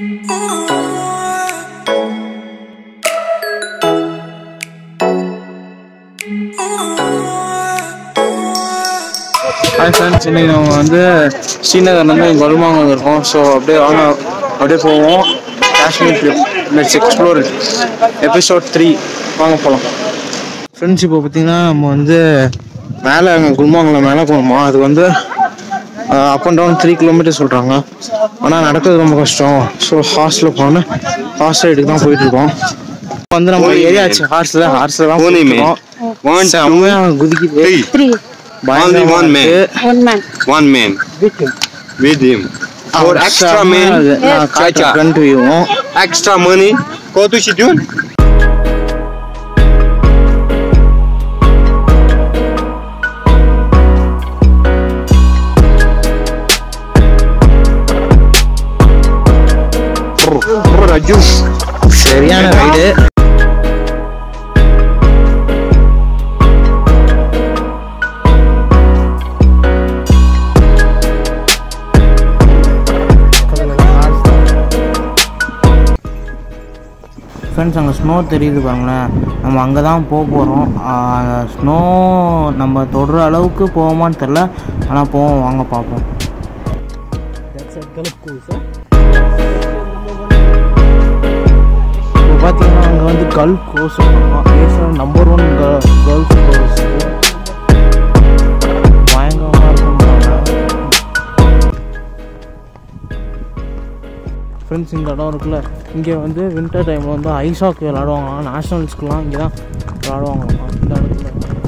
Hi friends இன்னைக்கு நம்ம வந்து ஸ்ரீநகர்லேருந்து கொல்மாங்க இருக்கோம் ஸோ அப்படியே வாங்க அப்படியே போவோம் Kashmir trip let's explore episode three வாங்க போகலாம் ஃப்ரெண்ட்ஸ் இப்போ பார்த்தீங்கன்னா நம்ம வந்து மேலே அங்கே குல்மாங்கில் மேலே போகணுமா அது வந்து up and down three kilometre சொல்கிறாங்க ஆனால் நடக்கிறது ரொம்ப கஷ்டம் ஸோ ஹார்ஸில் போகணும் ஹார்ஸ் ரைடுக்கு தான் போயிட்டு இருக்கோம் இப்போ வந்து நம்ம ஏரியாச்சு ஹார்ஸில் ஹார்ஸில் தான் Pony போயிட்டு man. இருக்கோம் One, two, செம்மையா குதிக்குது three. Three. Only one man. One man. One man with him. For extra man, Chacha. Front வியூவும் extra money, go to schedule. Raju. சரியான ரைடு ஃப்ரெண்ட்ஸ் அங்கே ஸ்னோ தெரியுது பாருங்களேன் நம்ம அங்கே தான் போக போகிறோம் அந்த ஸ்னோ நம்ம தொடுற அளவுக்கு போவோமான்னு தெரில ஆனால் போவோம் வாங்க பார்ப்போம் இப்போ பார்த்தீங்கன்னா அங்கே வந்து golf course Asia number one golf course பயங்கரமாக இருக்குன்றாங்க ஃப்ரெண்ட்ஸ் இந்த இடம் இருக்குல்ல இங்கே வந்து வின்டர் டைமில் வந்து ஐஸ் ஹாக்கி விளாடுவாங்களாம் நேஷ்னல்ஸ்க்குலாம் இங்கே தான் விளாடுவாங்களாம் இந்த இடத்துல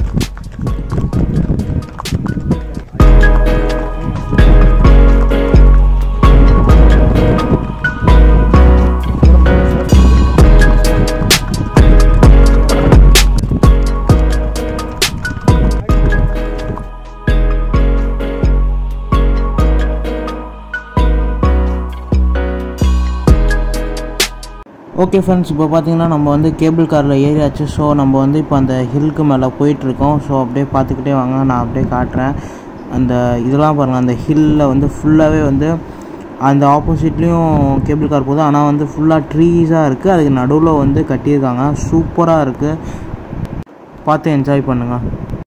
ஓகே ஃப்ரெண்ட்ஸ் இப்போ பார்த்தீங்கன்னா நம்ம வந்து கேபிள் காரில் ஏறியாச்சு ஸோ நம்ம வந்து இப்போ அந்த ஹில்க்கு மேலே போயிட்டுருக்கோம் ஸோ அப்படியே பார்த்துக்கிட்டே வாங்க நான் அப்படியே காட்டுறேன் அந்த இதெல்லாம் பாருங்கள் அந்த ஹில்லில் வந்து ஃபுல்லாகவே வந்து அந்த ஆப்போசிட்லேயும் கேபிள் கார் போகுது ஆனால் வந்து ஃபுல்லாக ட்ரீஸாக இருக்குது அதுக்கு நடுவில் வந்து கட்டியிருக்காங்க சூப்பராக இருக்குது பார்த்து என்ஜாய் பண்ணுங்கள்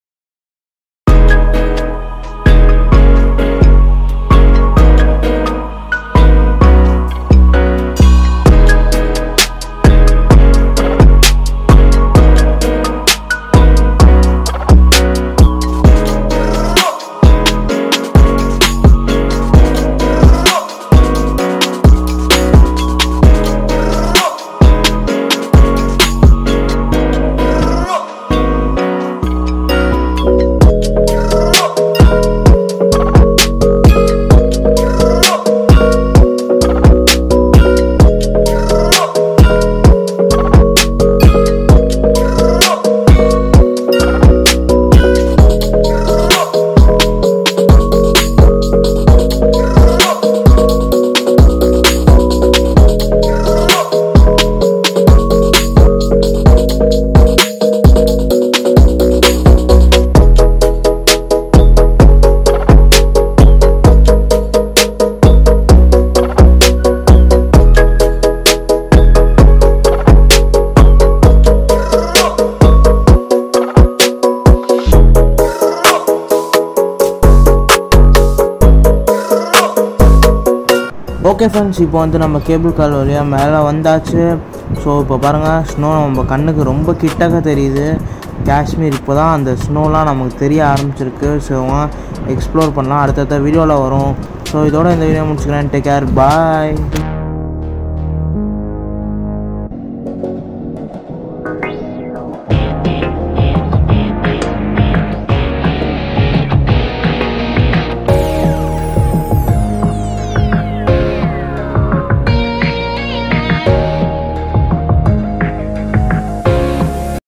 ஓகே ஃப்ரெண்ட்ஸ் இப்போ வந்து நம்ம கேபிள் கார் வழியாக மேலே வந்தாச்சு ஸோ இப்போ பாருங்கள் ஸ்னோ நம்ம கண்ணுக்கு ரொம்ப கிட்டக்க தெரியுது காஷ்மீர் இப்போ தான் அந்த ஸ்னோலாம் நமக்கு தெரிய ஆரம்பிச்சிருக்கு ஸோ எக்ஸ்ப்ளோர் பண்ணலாம் அடுத்தடுத்த வீடியோவில் வரும் ஸோ இதோட இந்த வீடியோ முடிச்சுக்கிறேன் டேக் கேர் பாய்